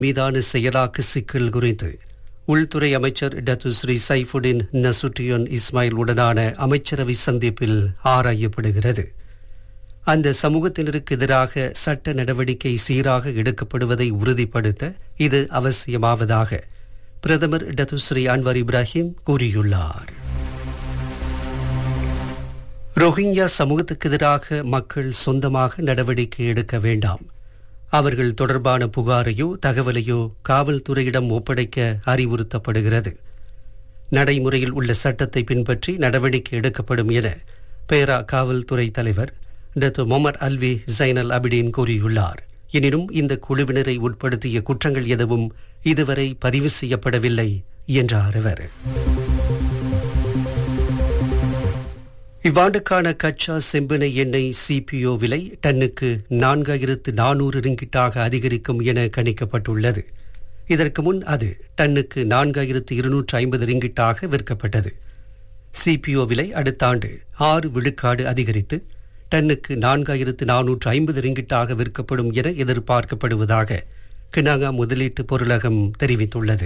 மீதான செயலாக்க சிக்கல் குறித்து உள்துறை அமைச்சர் டத்துஸ்ரீ சைஃபுடின் நசுட்டியோன் இஸ்மாயில் உடனான அமைச்சரவை சந்திப்பில் ஆராயப்படுகிறது அந்த சமூகத்தினருக்கு எதிராக சட்ட நடவடிக்கை சீராக எடுக்கப்படுவதை உறுதிப்படுத்த இது அவசியமாவதாக பிரதமர் டத்துஸ்ரீ அன்வர் இப்ராஹிம் கூறியுள்ளார் ரோஹிங்யா சமூகத்துக்கு எதிராக மக்கள் சொந்தமாக நடவடிக்கை எடுக்க வேண்டாம் அவர்கள் தொடர்பான புகாரையோ தகவலையோ காவல்துறையிடம் ஒப்படைக்க அறிவுறுத்தப்படுகிறது நடைமுறையில் உள்ள சட்டத்தை பின்பற்றி நடவடிக்கை எடுக்கப்படும் என பேரா காவல்துறை தலைவர் டத்து மொமர் அல்வி ஜைனல் அபிடீன் கூறியுள்ளார் எனினும் இந்த குழுவினரை உட்படுத்திய குற்றங்கள் எதுவும் இதுவரை பதிவு செய்யப்படவில்லை என்றார் அவர் இவ்வாண்டுக்கான கச்சா செம்பினை எண்ணெய் சிபிஓ விலை டன்னுக்கு நான்காயிரத்து நானூறு ரிங்கிட்டாக அதிகரிக்கும் என கணிக்கப்பட்டுள்ளது இதற்கு முன் அது டன்னுக்கு நான்காயிரத்து இருநூற்று ஐம்பது ரிங்கிட்டாக விற்கப்பட்டது சிபிஓ விலை அடுத்த ஆண்டு ஆறு விழுக்காடு அதிகரித்து டன்னுக்கு நான்காயிரத்து நானூற்று ஐம்பது ரிங்கிட்டாக விற்கப்படும் என எதிர்பார்க்கப்படுவதாக கினாங்கா முதலீட்டு பொருளகம் தெரிவித்துள்ளது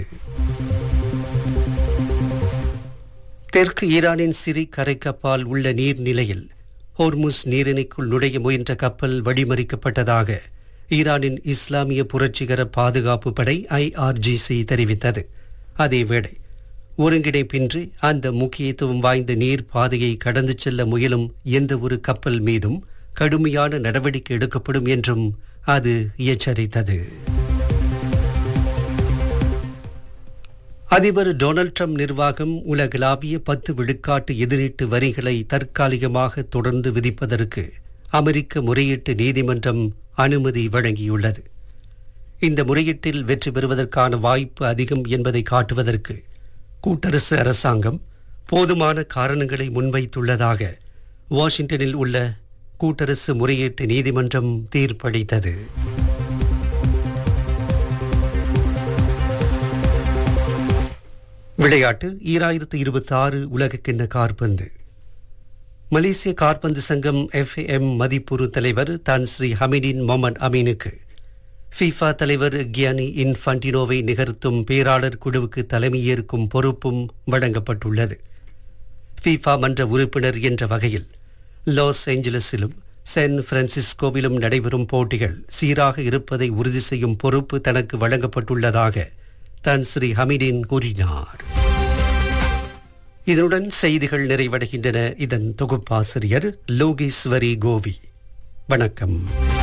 தெற்கு ஈரானின் சிரி கரைக்கப்பால் உள்ள நீர்நிலையில் ஹோர்முஸ் நீரிணைக்குள் நுழைய முயன்ற கப்பல் வழிமறிக்கப்பட்டதாக ஈரானின் இஸ்லாமிய புரட்சிகர பாதுகாப்பு படை ஐஆர்ஜிசி தெரிவித்தது அதேவேளை ஒருங்கிணைப்பின்றி அந்த முக்கியத்துவம் வாய்ந்த நீர் பாதையை கடந்து செல்ல முயலும் எந்த ஒரு கப்பல் மீதும் கடுமையான நடவடிக்கை எடுக்கப்படும் என்றும் அது எச்சரித்தது அதிபர் டொனால்ட் ட்ரம்ப் நிர்வாகம் உலகளாவிய பத்து விழுக்காட்டு எதிரீட்டு வரிகளை தற்காலிகமாக தொடர்ந்து விதிப்பதற்கு அமெரிக்க முறையீட்டு நீதிமன்றம் அனுமதி வழங்கியுள்ளது இந்த முறையீட்டில் வெற்றி பெறுவதற்கான வாய்ப்பு அதிகம் என்பதை காட்டுவதற்கு கூட்டரசு அரசாங்கம் போதுமான காரணங்களை முன்வைத்துள்ளதாக வாஷிங்டனில் உள்ள கூட்டரசு முறையீட்டு நீதிமன்றம் தீர்ப்பளித்தது விளையாட்டு ஈராயிரத்து இருபத்தி ஆறு உலகக்கிண்ண கார்பந்து மலேசிய கார்பந்து சங்கம் எஃப்எம் மதிப்புறு தலைவர் தான் ஸ்ரீ ஹமிடின் மொமட் அமீனுக்கு ஃபீஃபா தலைவர் கியானி இன்ஃபண்டினோவை நிகழ்த்தும் பேராளர் குழுவுக்கு தலைமையேற்கும் பொறுப்பும் வழங்கப்பட்டுள்ளது ஃபீஃபா மன்ற உறுப்பினர் என்ற வகையில் லாஸ் ஏஞ்சலஸிலும் சான் பிரான்சிஸ்கோவிலும் நடைபெறும் போட்டிகள் சீராக இருப்பதை உறுதி செய்யும் பொறுப்பு தனக்கு வழங்கப்பட்டுள்ளதாக தான் ஸ்ரீ ஹமிடின் கூறினார் இதனுடன் செய்திகள் நிறைவடைகின்றன இதன் தொகுப்பாசிரியர் லோகேஸ்வரி கோவி வணக்கம்